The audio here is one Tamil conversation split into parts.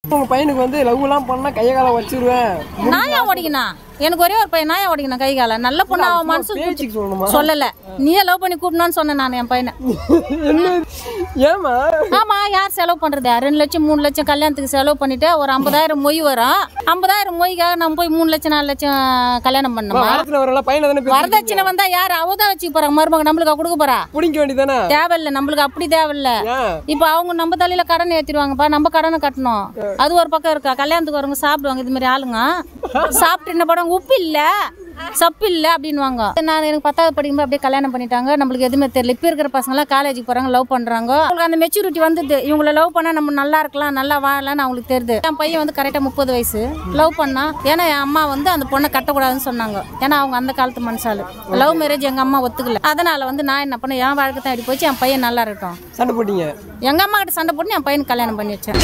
உங்க பையனுக்கு வந்து லவ் எல்லாம் பண்ணா கைய கால வச்சிருவேன் நான் ஏன் ஓடிக்கணும் எனக்கு ஒரே ஒரு பையன் நான் ஏன் ஓடிக்கணும் கை கால நல்ல பொண்ணு அவன் மனசு பேச்சுக்கு சொல்லணுமா சொல்லல நீயே லவ் பண்ணி கூட்டணும்னு சொன்னேன் நான் என் பையனை என்ன ஏமா ஆமா யார் செலவு பண்றது ரெண்டு லட்சம் மூணு லட்சம் கல்யாணத்துக்கு செலவு பண்ணிட்டு ஒரு ஐம்பதாயிரம் மொய் வரும் ஐம்பதாயிரம் மொய்க்காக நம்ம போய் மூணு லட்சம் நாலு லட்சம் கல்யாணம் பண்ணணுமா வரத்துல வரல பையனை தானே வரதட்சணை வந்தா யார் அவ தான் வச்சுக்க போறாங்க மருமக நம்மளுக்கு கொடுக்க போறா பிடிக்க வேண்டியதானே தேவையில்ல நம்மளுக்கு அப்படி தேவையில்ல ஏன் இப்போ அவங்க நம்ம தலையில கடன் ஏத்திடுவாங்கப்பா நம்ம கடனை கட்டணும் அது ஒரு பக்கம் இருக்கா கல்யாணத்துக்கு வரவங்க சாப்பிடுவாங்க இது மாதிரி ஆளுங்க சாப்பிட்டு என்ன படம் உப்பு இல்ல சப்பு இல்ல அப்படின்வாங்க நான் எனக்கு பத்தாவது படிக்கும்போது அப்படியே கல்யாணம் பண்ணிட்டாங்க நம்மளுக்கு எதுவுமே தெரியல இப்போ இருக்கிற பசங்களாம் காலேஜுக்கு போறாங்க லவ் பண்றாங்க அவங்களுக்கு அந்த மெச்சூரிட்டி வந்துது இவங்கள லவ் பண்ணா நம்ம நல்லா இருக்கலாம் நல்லா வாழலாம்னு அவங்களுக்கு தெரியுது என் பையன் வந்து கரெக்டாக முப்பது வயசு லவ் பண்ணா ஏன்னா என் அம்மா வந்து அந்த பொண்ணை கட்டக்கூடாதுன்னு சொன்னாங்க ஏன்னா அவங்க அந்த காலத்து மனுஷாலு லவ் மேரேஜ் எங்க அம்மா ஒத்துக்கல அதனால வந்து நான் என்ன பண்ணேன் என் வாழ்க்கை தான் இப்படி போச்சு என் பையன் நல்லா இருக்கட்டும் சண்டை போட்டீங்க எங்க அம்மா கிட்ட சண்டை போட்டு என் பையனுக்கு கல்யாணம் பண்ணி வச்சேன்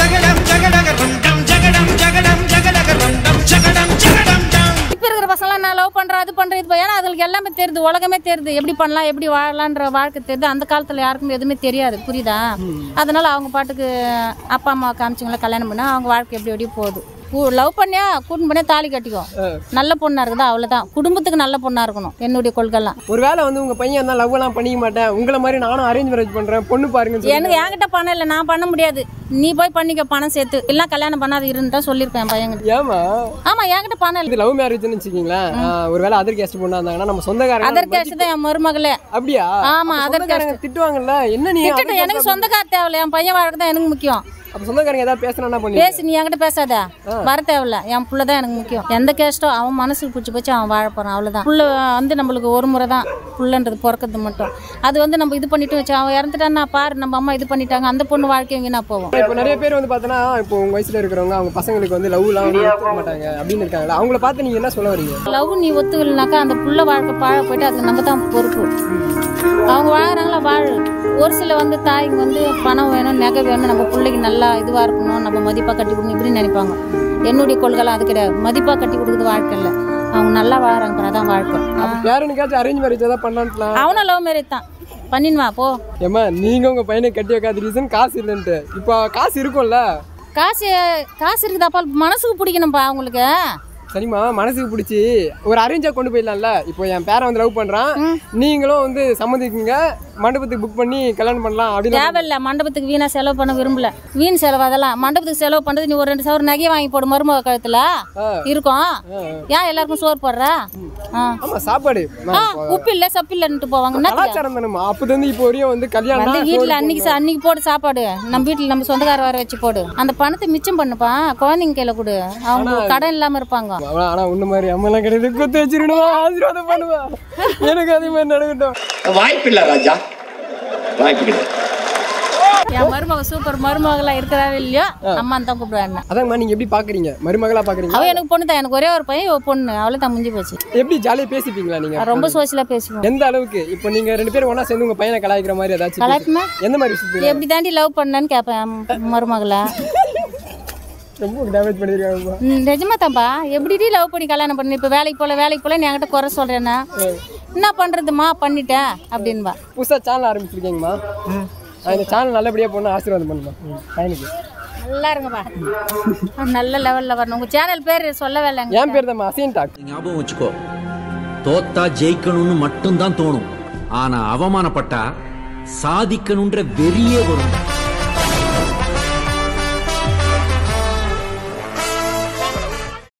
இப்ப இருக்கிற பசங்களாம் நான் லவ் பண்றேன் அது பண்றேன் இது பண்றேன். ஏன்னா அதுங்களுக்கு எல்லாமே தெரியுது உலகமே தெரியுது எப்படி பண்ணலாம் எப்படி வாழலான்ற வாழ்க்கை தெரியுது அந்த காலத்துல யாருக்கும் எதுவுமே தெரியாது புரியுதா அதனால அவங்க பாட்டுக்கு அப்பா அம்மா காமிச்சவங்கள கல்யாணம் பண்ணா அவங்க வாழ்க்கை எப்படி எப்படி போகுது லவ் பண்ணியா கூட்டின்னு பண்ணியா தாலி கட்டிக்கோ நல்ல பொண்ணா இருக்குதா அவ்வளவுதான் குடும்பத்துக்கு நல்ல பொண்ணா இருக்கணும் என்னுடைய கொள்கைலாம் ஒருவேளை வந்து உங்க பையன் தான் லவ் எல்லாம் பண்ணிக்க மாட்டேன் உங்களை மாதிரி நானும் அரேஞ்ச் மேரேஜ் பண்றேன் பொண்ணு பாருங்க எனக்கு என்கிட்ட பணம் இல்லை நான் பண்ண முடியாது நீ போய் பண்ணிக்க பணம் சேர்த்து இல்லை கல்யாணம் பண்ணாது இருந்தா சொல்லியிருப்பேன் என் பையன்கிட்ட ஏமா ஆமா என்கிட்ட பணம் இல்லை இது லவ் மேரேஜ்னு வச்சுக்கீங்களேன் ஒருவேளை அதர் கேஸ்ட் பொண்ணா இருந்தாங்கன்னா நம்ம சொந்தக்காரங்க அதர் கேஸ்ட் தான் என் மருமகளே அப்படியா ஆமா, அப்ப other சொந்தக்காரங்க திட்டுவாங்கல்ல என்ன நீ திட்டட்டும் எனக்கு சொந்தக்கார தேவையில்ல என் பையன் வாழ்க்கை தான் எனக்கு முக்கியம் அப்ப சொந்தக்காரங்க ஏதாவது பேசணும் என்ன பண்ணி பேசு நீ என்கிட்ட பேசாத வர தேவையில்ல என் புள்ள தான் எனக்கு முக்கியம் எந்த கேஸ்டோ அவன் மனசுக்கு பிடிச்சி போச்சு அவன் வாழ போறான் அவ்வளவுதான் புள்ள வந்து நம்மளுக்கு ஒரு முறை தான் புள்ளன்றது பிறக்கிறது மட்டும் அது வந்து நம்ம இது பண்ணிட்டு வச்சு அவன் இறந்துட்டான்னா பாரு நம்ம அம்மா இது பண்ணிட்டாங்க அந்த பொண்ணு வாழ்க்கையும் வீணா போவோம் இப்போ நிறைய பேர் வந்து பார்த்தோன்னா இப்போ உங்க வயசுல இருக்கிறவங்க அவங்க பசங்களுக்கு வந்து லவ்லாம் வந்து ஒத்துக்க மாட்டாங்க அப்படின்னு இருக்காங்களா அவங்கள பார்த்து நீங்க என்ன சொல்ல வரீங்க லவ் நீ ஒத்துக்கலனாக்கா அந்த புள்ள வாழ்க்கை பாழ போயிட்டு அதுக்கு நம்ம தான் பொறுப்பு அவங்க வாழறாங்களா வாழு ஒரு சில வந்து தாய்ங்க வந்து பணம் வேணும் நகை வேணும் நம்ம பிள்ளைக்கு நல்லா இதுவாக இருக்கணும் நம்ம மதிப்பாக கட்டி கொடுக்கணும் இப்படின்னு நினைப்பாங்க என்னுடைய கொள்கைலாம் அது கிடையாது மதிப்பாக கட்டி கொடுக்குறது வாழ்க்கை இல்லை அவங்க நல்லா வாழறாங்க பாரு, அதான் வாழ்க்கை அப்ப பேரனுக்காச்சும் அரேஞ்ச் மேரேஜ் ஏதாவது பண்ணலான்ட்டுலாம் அவனும் லவ் மேரேஜ் தான் பண்ணின்வா போ ஏமா நீங்க உங்க பையனை கட்டி வைக்காத ரீசன் காசு இல்லைன்ட்டு இப்போ காசு இருக்கும்ல காசு காசு இருக்குதாப்பா மனசுக்கு பிடிக்கணும்ப்பா அவங்களுக்கு சரிம்மா மனசுக்கு பிடிச்சி ஒரு அரேஞ்சா கொண்டு போயிடலாம்ல இப்போ என் பேரை வந்து லவ் பண்றான் நீங்களும் வந்து சம்மதிக்குங்க மண்டபத்துக்கு புக் பண்ணி கல்யாணம் பண்ணலாம் அப்படின்னு தேவையில்ல மண்டபத்துக்கு வீணா செலவு பண்ண விரும்பல வீண் செலவு அதெல்லாம் மண்டபத்துக்கு செலவு பண்றது நீ ஒரு ரெண்டு சவரம் நகையை வாங்கி போடு மருமக கழுத்துல இருக்கும் ஏன் எல்லாருக்கும் சோறு போடுற ஆ. ஆமா சாப்பாடு ஆ, உப்பு இல்ல சப்பு இல்லன்ட்டு போவாங்க என்னத்துக்கு? கலாச்சாரம் தானேம்மா அப்போது வந்து இப்போ வரையும் வந்து வந்து கல்யாணம் வீட்டுல அன்னைக்கு சா- அன்னைக்கு போடு சாப்பாடு நம்ம வீட்டுல நம்ம சொந்தக்கார வர வச்சு போடு அந்த பணத்தை மிச்சம் பண்ணுப்பா குழந்தைங்க கையில கொடு அவங்க கடன் இல்லாம இருப்பாங்க அவளா ஆனா உன்ன மாதிரி அம்மெல்லாம் கிடையாது குத்து வச்சிருக்கணுமா ஆசீர்வாதம் பண்ணுவா எனக்கு அதே மாதிரி நடக்கட்டும் வாய்ப்பில்லை ராஜா வாய்ப்பு கிடையாது என் மருமக சூப்பர் மருமகளா இருக்கிறாரு இல்லையோ அம்மா தான் கூப்பிடுவாங்க அதாங்கம்மா நீங்க எப்படி பாக்குறீங்க மருமகளா பாக்குறீங்க அவ எனக்கு பொண்ணு தான் எனக்கு ஒரே ஒரு பையன் இவ பொண்ணு அவளை தான் முடிஞ்சு போச்சு எப்படி ஜாலியா பேசிப்பீங்களா நீங்க நான் ரொம்ப சோசியலா பேசுவோம் எந்த அளவுக்கு இப்போ நீங்க ரெண்டு பேரும் ஒண்ணா சேர்ந்து உங்க பையனை கலாய்க்கிற மாதிரி ஏதாச்சும் கலாய்க்குமா? பேசி- எந்த மாதிரி விஷயத்துல எப்படி தாண்டி லவ் பண்ணேன்னு கேட்பேன் மருமகளை ரொம்ப டேமேஜ் பண்ணிருக்காங்கப்பா ம், நிஜமா தான்ப்பா எப்படி லவ் பண்ணி கல்யாணம் பண்ணி இப்போ வேலைக்கு போல வேலைக்கு போல நீ என்கிட்ட குறை சொல்றேன்னா என்ன பண்றதுமா பண்ணிட்டேன் அப்படின்பா புதுசா சேனல் ஆரம்பிச்சிருக்கீங்கம்மா இந்த சேனல் நல்லபடியா போனா ஆசீர்வாதம் பண்ணுமா பையனுக்கு நல்லா இருங்கப்பா நல்ல லெவல்ல வரணும் உங்க சேனல் பேர் சொல்லவே இல்லைங்க என் பேர் தான் அசியன் டாக் ஞாபகம் வச்சுக்கோ தோத்தா ஜெயிக்கணும்னு மட்டும்தான் தோணும் ஆனா அவமானப்பட்டா சாதிக்கணும்ன்ற வெறியே வரும்